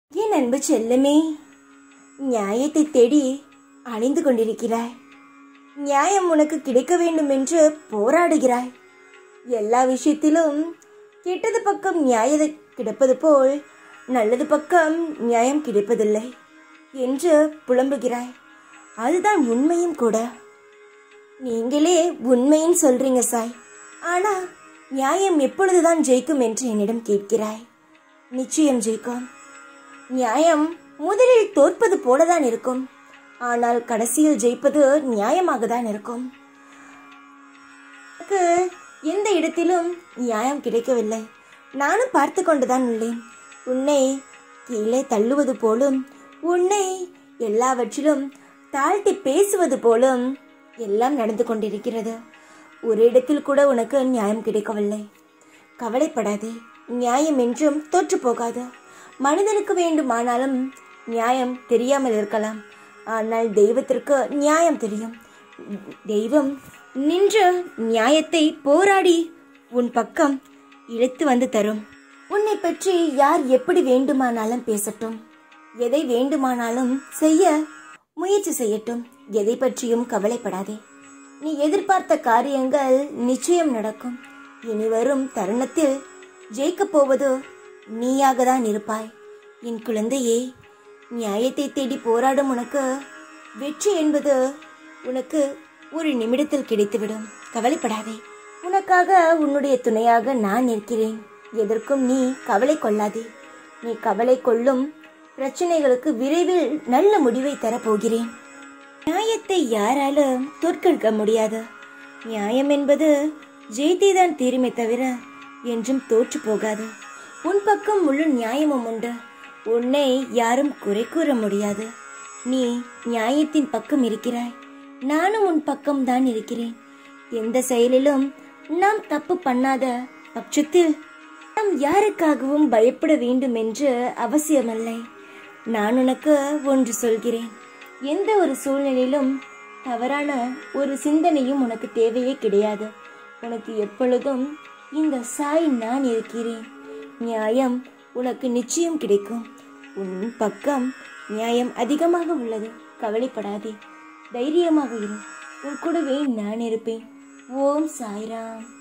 என் அன்பு செல்லமே நியாயத்தை தேடி அணிந்து கொண்டிருக்கிறாய் நியாயம் உனக்கு கிடைக்க வேண்டும் என்று போராடுகிறாய் எல்லா விஷயத்திலும் கெட்டது பக்கம் நியாயத்தை கிடைப்பது போல் நல்லது பக்கம் நியாயம் கிடைப்பதில்லை என்று புலம்புகிறாய் அதுதான் உண்மையும் கூட நீங்களே உண்மைன்னு சொல்றீங்க சாய் ஆனா நியாயம் எப்பொழுதுதான் ஜெயிக்கும் என்று என்னிடம் கேட்கிறாய் நிச்சயம் ஜெயிக்கும் நியாயம் முதலில் தோற்பது போலதான் இருக்கும் ஆனால் கடைசியில் ஜெயிப்பது நியாயமாக தான் இருக்கும் எனக்கு எந்த இடத்திலும் நியாயம் கிடைக்கவில்லை நானும் பார்த்து கொண்டுதான் உள்ளேன் உன்னை கீழே தள்ளுவது போலும் உன்னை எல்லாவற்றிலும் தாழ்த்தி பேசுவது போலும் எல்லாம் நடந்து கொண்டிருக்கிறது ஒரு இடத்தில் கூட உனக்கு நியாயம் கிடைக்கவில்லை கவலைப்படாதே நியாயம் என்றும் தோற்று போகாது மனிதனுக்கு வேண்டுமானாலும் நியாயம் தெரியாமல் இருக்கலாம் ஆனால் தெய்வத்திற்கு நியாயம் தெரியும் தெய்வம் நின்று நியாயத்தை போராடி உன் பக்கம் இழுத்து வந்து தரும் உன்னை பற்றி யார் எப்படி வேண்டுமானாலும் பேசட்டும் எதை வேண்டுமானாலும் செய்ய முயற்சி செய்யட்டும் எதை பற்றியும் கவலைப்படாதே நீ எதிர்பார்த்த காரியங்கள் நிச்சயம் நடக்கும் இனி வரும் தருணத்தில் ஜெயிக்கப் போவது நீயாக தான் இருப்பாய் என் குழந்தையே நியாயத்தை தேடி போராடும் உனக்கு வெற்றி என்பது உனக்கு ஒரு நிமிடத்தில் கிடைத்துவிடும் கவலைப்படாதே உனக்காக உன்னுடைய துணையாக நான் இருக்கிறேன் எதற்கும் நீ கவலை கொள்ளாதே நீ கவலை கொள்ளும் பிரச்சனைகளுக்கு விரைவில் நல்ல முடிவை தரப்போகிறேன் நியாயத்தை யாராலும் தோற்கடிக்க முடியாது நியாயம் என்பது ஜெயித்தேதான் தீருமே தவிர என்றும் தோற்று போகாது உன் பக்கம் முழு நியாயமும் உண்டு உன்னை யாரும் குறை கூற முடியாது நீ நியாயத்தின் பக்கம் இருக்கிறாய் நானும் உன் பக்கம் தான் இருக்கிறேன் எந்த செயலிலும் நாம் தப்பு பண்ணாத பட்சத்தில் நாம் யாருக்காகவும் பயப்பட வேண்டும் என்று அவசியமில்லை நான் உனக்கு ஒன்று சொல்கிறேன் எந்த ஒரு சூழ்நிலையிலும் தவறான ஒரு சிந்தனையும் உனக்கு தேவையே கிடையாது உனக்கு எப்பொழுதும் இந்த சாய் நான் இருக்கிறேன் நியாயம் உனக்கு நிச்சயம் கிடைக்கும் உன் பக்கம் நியாயம் அதிகமாக உள்ளது கவலைப்படாதே தைரியமாக இரு உன் கூடவே நான் இருப்பேன் ஓம் சாய்ராம்